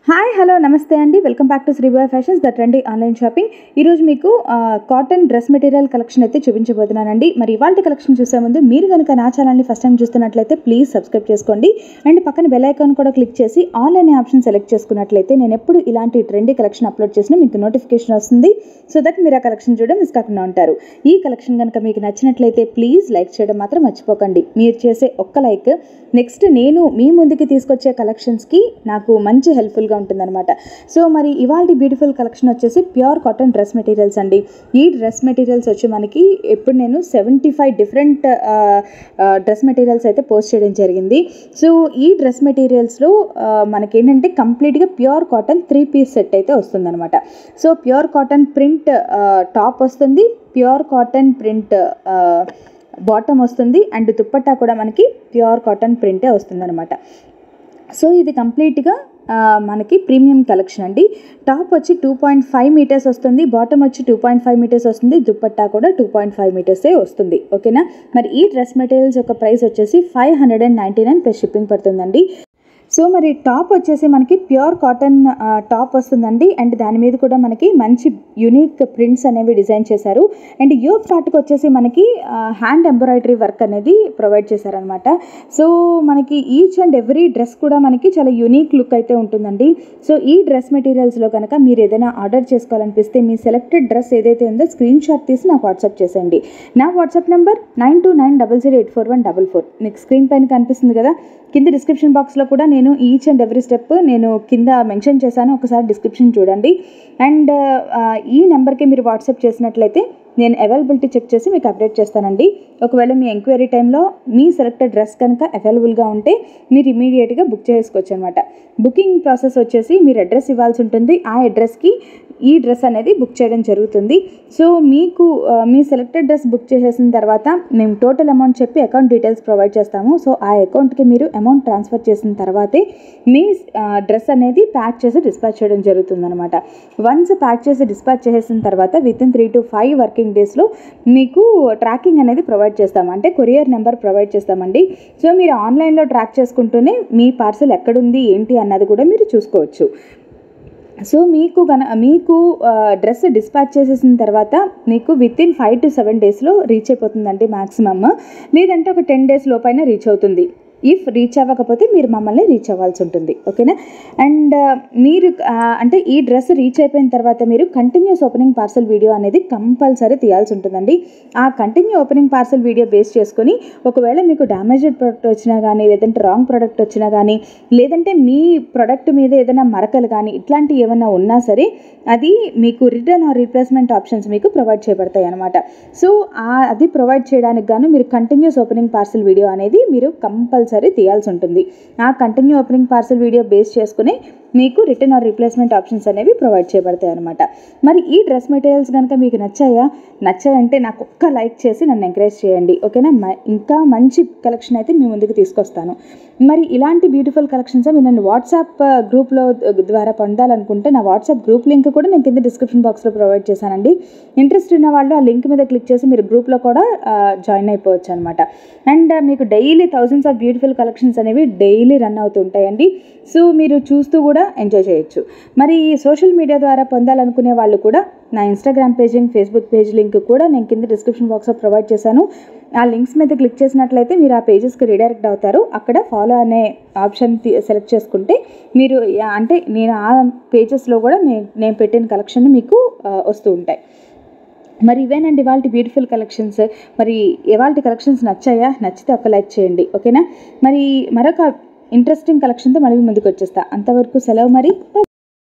hi hello నమస్తే అండి welcome back to Sribai fashions the trendy online shopping ఈరోజు మీకు ఆ, కాటన్ డ్రెస్ మెటీరియల్ కలెక్షన్ అయితే చూపించబోతున్నానండి మరి ఇవాళ కలెక్షన్ చూసే ముందు మీరు కనుక నా ఛానల్ని ఫస్ట్ టైం చూస్తున్నట్లయితే ప్లీజ్ సబ్స్క్రైబ్ చేసుకోండి అండ్ పక్కన బెల్ ఐకాన్ కూడా క్లిక్ చేసి ఆల్ అనే ఆప్షన్ సెలెక్ట్ చేసుకున్నట్లయితే నేను ఎప్పుడు ఇలాంటి ట్రెండీ కలెక్షన్ అప్లోడ్ చేసినా మీకు నోటిఫికేషన్ వస్తుంది సో దట్ మీరు ఆ కలెక్షన్ చూడడం మిస్ కాకుండా ఉంటారు ఈ కలెక్షన్ కనుక మీకు నచ్చినట్లయితే ప్లీజ్ లైక్ చేయడం మాత్రం మర్చిపోకండి మీరు చేసే ఒక్క లైక్ నెక్స్ట్ నేను మీ ముందుకి తీసుకొచ్చే కలెక్షన్స్కి నాకు మంచి హెల్ప్ఫుల్గా ఉంటుందన్నమాట సో మరి ఇవాళ బ్యూటిఫుల్ కలెక్షన్ వచ్చేసి ప్యూర్ కాటన్ డ్రెస్ మెటీరియల్స్ అండి ఈ డ్రెస్ మెటీరియల్స్ వచ్చి మనకి ఎప్పుడు నేను seventy five different dress materials అయితే పోస్ట్ చేయడం జరిగింది సో ఈ డ్రెస్ మెటీరియల్స్లో మనకి ఏంటంటే కంప్లీట్గా pure cotton three piece set అయితే వస్తుందన్నమాట so pure cotton print top వస్తుంది ప్యూర్ కాటన్ ప్రింట్ బాటమ్ వస్తుంది అండ్ దుప్పట్టా కూడా మనకి ప్యూర్ కాటన్ ప్రింటే వస్తుందన్నమాట సో ఇది కంప్లీట్గా ఆ, మనకి ప్రీమియం కలెక్షన్ అండి టాప్ వచ్చి టూ పాయింట్ ఫైవ్ మీటర్స్ వస్తుంది బాటమ్ వచ్చి టూ పాయింట్ ఫైవ్ మీటర్స్ వస్తుంది దుప్పట్టా కూడా టూ పాయింట్ ఫైవ్ మీటర్సే వస్తుంది ఓకేనా మరి ఈ డ్రెస్ మెటీరియల్స్ యొక్క ప్రైస్ వచ్చేసి five hundred and ninety nine plus shipping పడుతుందండి సో మరి టాప్ వచ్చేసి మనకి ప్యూర్ కాటన్ ఆ, టాప్ వస్తుందండి అండ్ దాని మీద కూడా మనకి మంచి యునిక్ ప్రింట్స్ అనేవి డిజైన్ చేశారు అండ్ యోగ్ పార్ట్కి వచ్చేసి మనకి ఆ, హ్యాండ్ ఎంబ్రాయిడరీ వర్క్ అనేది ప్రొవైడ్ చేశారనమాట సో మనకి ఈచ్ అండ్ ఎవ్రీ డ్రెస్ కూడా మనకి చాలా యునిక్ లుక్ అయితే ఉంటుందండి సో ఈ డ్రెస్ మెటీరియల్స్లో కనుక మీరు ఏదైనా ఆర్డర్ చేసుకోవాలనిపిస్తే మీ సెలెక్టెడ్ డ్రెస్ ఏదైతే ఉందో స్క్రీన్ షాట్ తీసి నాకు వాట్సాప్ చేసేయండి నా WhatsApp number nine two nine double zero eight four one double four మీకు స్క్రీన్ పైన కనిపిస్తుంది కదా కింద డిస్క్రిప్షన్ బాక్స్లో కూడా నేను ఈచ్ అండ్ ఎవ్రీ స్టెప్ నేను కింద మెన్షన్ చేశాను ఒకసారి డిస్క్రిప్షన్ చూడండి అండ్ ఈ నెంబర్కి మీరు వాట్సాప్ చేసినట్లయితే నేను అవైలబిలిటీ చెక్ చేసి మీకు అప్డేట్ చేస్తానండి ఒకవేళ మీ ఎంక్వైరీ టైంలో మీ సెలెక్టెడ్ డ్రెస్ కనుక అవైలబుల్గా ఉంటే మీరు ఇమీడియట్గా బుక్ చేసుకోవచ్చు అనమాట బుకింగ్ ప్రాసెస్ వచ్చేసి మీరు అడ్రస్ ఇవ్వాల్సి ఉంటుంది ఆ అడ్రస్కి ఈ డ్రెస్ అనేది బుక్ చేయడం జరుగుతుంది సో మీకు ఆ, మీ సెలెక్టెడ్ డ్రెస్ బుక్ చేసేసిన తర్వాత మేము టోటల్ అమౌంట్ చెప్పి అకౌంట్ డీటెయిల్స్ ప్రొవైడ్ చేస్తాము సో ఆ అకౌంట్కి మీరు అమౌంట్ ట్రాన్స్ఫర్ చేసిన తర్వాతే మీ డ్రెస్ అనేది ప్యాక్ చేసి డిస్పాచ్ చేయడం జరుగుతుంది అనమాట వన్స్ ప్యాక్ చేసి డిస్పాచ్ చేసేసిన తర్వాత within three to five working డేస్లో మీకు ట్రాకింగ్ అనేది ప్రొవైడ్ చేస్తాం అంటే కొరియర్ నెంబర్ ప్రొవైడ్ చేస్తామండి సో మీరు ఆన్లైన్లో ట్రాక్ చేసుకుంటూనే మీ పార్సల్ ఎక్కడుంది ఏంటి అన్నది కూడా మీరు చూసుకోవచ్చు సో మీకు గన మీకు డ్రెస్ డిస్పాచ్ చేసేసిన తర్వాత మీకు within five to seven డేస్లో రీచ్ అయిపోతుందండి మ్యాక్సిమమ్ లేదంటే ఒక టెన్ డేస్ లోపైన రీచ్ అవుతుంది ఇఫ్ రీచ్ అవ్వకపోతే మీరు మమ్మల్ని రీచ్ అవ్వాల్సి ఉంటుంది ఓకేనా అండ్ మీరు ఆ, అంటే ఈ డ్రెస్ రీచ్ అయిపోయిన తర్వాత మీరు కంటిన్యూస్ ఓపెనింగ్ పార్సల్ వీడియో అనేది కంపల్సరీ తీయాల్సి ఉంటుందండి ఆ continue opening parcel video base చేసుకొని ఒకవేళ మీకు డ్యామేజ్డ్ ప్రోడక్ట్ వచ్చినా కానీ లేదంటే రాంగ్ ప్రోడక్ట్ వచ్చినా కానీ లేదంటే మీ ప్రోడక్ట్ మీద ఏదైనా మరకలు కానీ ఇట్లాంటివి ఏమైనా ఉన్నా సరే అది మీకు రిటర్న్ ఆర్ రీప్లేస్మెంట్ ఆప్షన్స్ మీకు ప్రొవైడ్ చేయబడతాయి అనమాట సో ఆ- అది ప్రొవైడ్ చేయడానికి గాను మీరు కంటిన్యూస్ ఓపెనింగ్ పార్సల్ వీడియో అనేది మీరు కంపల్సరీ తీయాల్సి ఉంటుంది ఆ continue opening parcel video base చేసుకుని మీకు రిటర్న్ ఆర్ రీప్లేస్మెంట్ ఆప్షన్స్ అనేవి ప్రొవైడ్ చేయబడతాయి అనమాట మరి ఈ డ్రెస్ మెటీరియల్స్ కనుక మీకు నచ్చాయా నచ్చాయంటే నాకు ఒక్క లైక్ చేసి నన్ను ఎంకరేజ్ చేయండి ఓకేనా మ- ఇంకా మంచి కలెక్షన్ అయితే మీ ముందుకు తీసుకొస్తాను మరి ఇలాంటి బ్యూటిఫుల్ కలెక్షన్స్ మీరు నన్ను వాట్సాప్ గ్రూప్లో ద్వారా పొందాలనుకుంటే నా వాట్సాప్ గ్రూప్ లింక్ కూడా నేను కింద డిస్క్రిప్షన్ బాక్స్లో ప్రొవైడ్ చేశానండి ఇంట్రెస్ట్ ఉన్న వాళ్ళు ఆ లింక్ మీద క్లిక్ చేసి మీరు గ్రూప్లో కూడా జాయిన్ అయిపోవచ్చు అనమాట అండ్ మీకు daily thousands of beautiful collections అనేవి డైలీ రన్ అవుతుంటాయండి సో మీరు చూస్తూ కూడా ఎంజాయ్ చేయొచ్చు మరి సోషల్ మీడియా ద్వారా పొందాలనుకునే వాళ్ళు కూడా నా Instagram page and Facebook page link కూడా నేను కింద డిస్క్రిప్షన్ బాక్స్లో ప్రొవైడ్ చేశాను ఆ లింక్స్ మీద క్లిక్ చేసినట్లయితే మీరు ఆ పేజెస్కి రీడైరెక్ట్ అవుతారు అక్కడ ఫాలో అనే ఆప్షన్ సెలెక్ట్ చేసుకుంటే మీరు ఆ, అంటే నేను ఆ పేజెస్లో కూడా నే- నేను పెట్టిన కలెక్షన్ మీకు ఆ, వస్తూ ఉంటాయి మరి ఇవేనండి ఇవాళ బ్యూటిఫుల్ కలెక్షన్స్ మరి ఇవాళ కలెక్షన్స్ నచ్చాయా నచ్చితే ఒక లైక్ చేయండి ఓకేనా మరి మరొక ఇంట్రెస్టింగ్ కలెక్షన్తో మళ్ళీ ముందుకు వచ్చేస్తా అంతవరకు సెలవు మరి